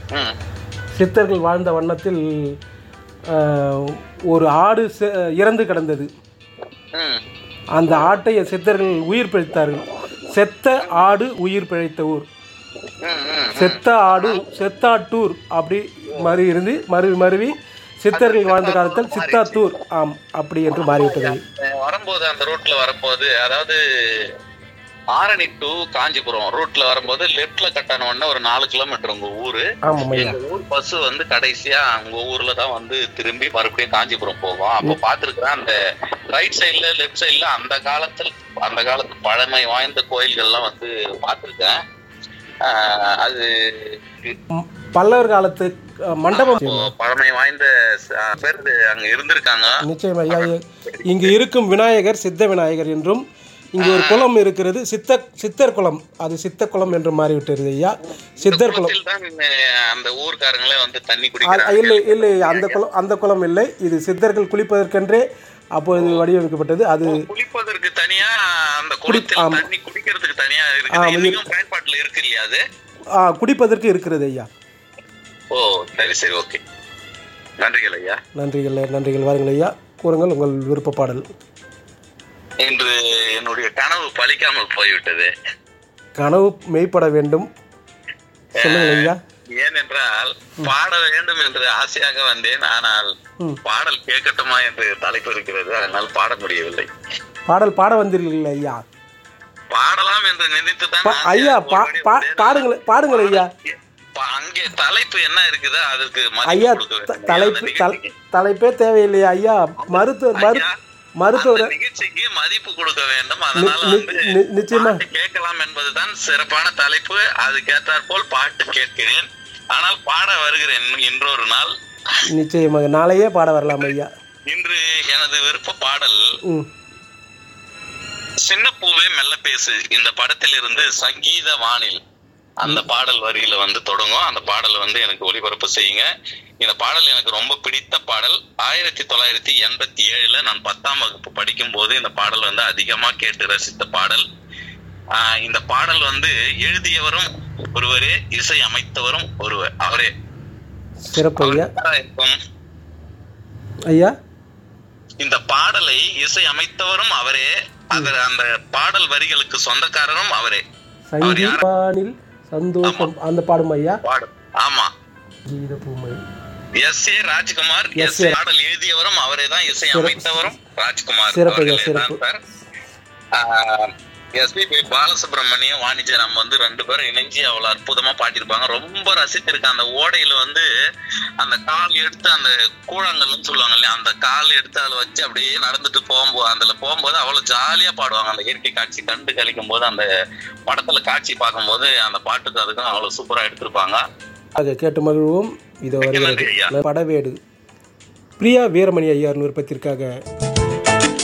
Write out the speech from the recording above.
ம் சித்தர்கள் வாழ்ந்த வண்ணத்தில் ஆஹ், ஒரு ஆடு செ- இறந்து கிடந்தது ம் அந்த ஆட்டை சித்தர்கள் உயிர் பிழைத்தார்கள் செத்த ஆடு உயிர் பிழைத்த ஊர் ம் ம் செத்த ஆடு செத்தாட்டூர் அப்படி மறு இருந்து மருவி மருவி சித்தர்கள் வாழ்ந்த காலத்தில் சித்தாத்தூர் ஆம் அப்படி என்று மாறிவிட்டது அஹ் வரும்போது அந்த ரூட்ல வரும்போது அதாவது ஆரணி டு காஞ்சிபுரம் ரூட்ல வரும்போது லெஃப்ட்ல கட்டான உடனே ஒரு நாலு கிலோமீட்டர் உங்க ஊரு ஆமாம் ஐயா எங்க ஊர் பஸ் வந்து கடைசியா உங்க ஊர்ல தான் வந்து திரும்பி மறுபடியும் காஞ்சிபுரம் போகும் அப்போ பாத்துருக்கிறேன் அந்த ரைட் சைடுல லெஃப்ட் சைடுல அந்த காலத்தில் அந்த காலத்து பழமை வாய்ந்த கோயில்கள்லாம் வந்து பார்த்திருக்கேன் ஆஹ் அது ம், பல்லவர் காலத்து அஹ், மண்டபம் இப்போ பழமை வாய்ந்த ச- பேர் அங்க இருந்திருக்காங்க நிச்சயம் ஐயா இங்கு இருக்கும் விநாயகர் சித்த விநாயகர் என்றும் இங்கு ஒரு குளம் இருக்கிறது சித்த சித்தர் குளம் அது சித்த குளம் என்று மாறிவிட்டது ஐயா சித்தர் குளம் குளத்தில் தான் அந்த ஊர்க்காரங்களே வந்து தண்ணி ஆ, குடிக்கிறாங்க இல்லை இல்லை அந்த குளம் அந்த குளம் இல்லை இது சித்தர்கள் குளிப்பதற்கென்றே அப்பொழுது வடிவமைக்கப்பட்டது அது குளிப்பதற்கு தனியா அந்த குளத்தில் ஆமா. தண்ணி குடிக்கிறதுக்கு தனியா ஆமா, இருக்குது இரு- இன்னைக்கும் பயன்பாட்டுல இருக்கு இல்லையா அது ஆ, குடிப்பதற்கு இருக்கிறது ஐயா ஓ சரி சரி ஓகே நன்றிகள் ஐயா நன்றிகள் நன்றிகள் வாருங்கள் ஐயா கூறுங்கள் உங்கள் விருப்ப பாடல் இன்று என்னுடைய கனவு பலிக்காமல் போய்விட்டது கனவு மெய்ப்பட வேண்டும் சொல்லுங்கள் ஐயா ஏனென்றால் பாட வேண்டும் என்று ஆசையாக வந்தேன் ஆனால் ம். பாடல் கேட்கட்டுமா என்று தலைப்பு இருக்கிறது அதனால் பாட முடியவில்லை பாடல் பாட வந்தீர்கள் ஐயா பாடலாம் என்று நினைத்து தான் பா- ஐயா பா பா பாடுங்கள் பாடுங்கள் ஐயா அங்கே தலைப்பு என்ன இருக்குதோ அதுக்கு ஐயா மதிப்பு கொடுக்க த- வேண்டும் தலைப்பு அந்த தல- நிகழ்ச்சிக்கு. தலைப்பே தேவையில்லையா ஐயா மருத்துவர் மரு ஐயா, மருத்துவர் அந்த நிகழ்ச்சிக்கு மதிப்பு கொடுக்க வேண்டும் அதனால நி- வந்து நி- நிச்சயமா. பாட்டு கேட்கலாம் என்பதுதான் சிறப்பான தலைப்பு அதுக்கேற்றாற் போல் பாட்டு கேட்கிறேன் ஆனால் பாட வருகிறேன் இன்றொரு நாள் நிச்சயமாக நாளையே பாட வரலாம் ஐயா இன்று எனது விருப்ப பாடல் ம் சின்ன பூவே மெல்ல பேசு இந்த படத்திலிருந்து சங்கீத வானில் அந்த பாடல் வரியில வந்து தொடங்கும் அந்த பாடல் வந்து எனக்கு ஒளிபரப்பு செய்யுங்க இந்த பாடல் எனக்கு ரொம்ப பிடித்த பாடல் ஆயிரத்தி தொள்ளாயிரத்தி எண்பத்தி ஏழுல நான் பத்தாம் வகுப்பு படிக்கும் போது இந்த பாடல் வந்து அதிகமா கேட்டு ரசித்த பாடல் ஆஹ் இந்த பாடல் வந்து எழுதியவரும் ஒருவரே இசை அமைத்தவரும் ஒருவர் அவரே சிறப்பு ஐயா அவரா இருக்கும் ஐயா இந்த பாடலை இசை அமைத்தவரும் அவரே அது அந்த பாடல் வரிகளுக்கு சொந்தக்காரரும் அவரே சங்கீதானில் சந்தோஷம் அந்த பாடும் ஐயா பாடல் ஆமா கீத பூமை S A Rajkumar Yes, yes பாடல் எழுதியவரும் அவரே தான் இசை சிறப்பு. அமைத்தவரும் ராஜ்குமார் சிறப்பு, அவர்களே சிறப்பு. தான் சார் எஸ்பிபி பாலசுப்ரமணியம் வாணிஜராம் வந்து ரெண்டு பேரும் இணைஞ்சு அவ்வளவு அற்புதமா பாடியிருப்பாங்க ரொம்ப ரசிச்சிருக்கேன் அந்த ஓடையில வந்து அந்த கால் எடுத்து அந்த கூழாங்கல்னு சொல்லுவாங்க இல்லையா அந்த கால் எடுத்து அதுல வச்சு அப்படியே நடந்துட்டு போகும்போது அதுல போகும்போது அவ்வளவு ஜாலியா பாடுவாங்க அந்த இயற்கை காட்சி கண்டு கழிக்கும் போது அந்த படத்துல காட்சி பார்க்கும்போது அந்த பாட்டுக்கு அதுக்கும் அவ்வளவு சூப்பரா எடுத்திருப்பாங்க ஆக கேட்டு மகிழ்வோம் இதோ மிக்க வருகிறது நன்றி ஐயா. படவேடு பிரியா வீரமணி ஐயார் விருப்பத்திற்காக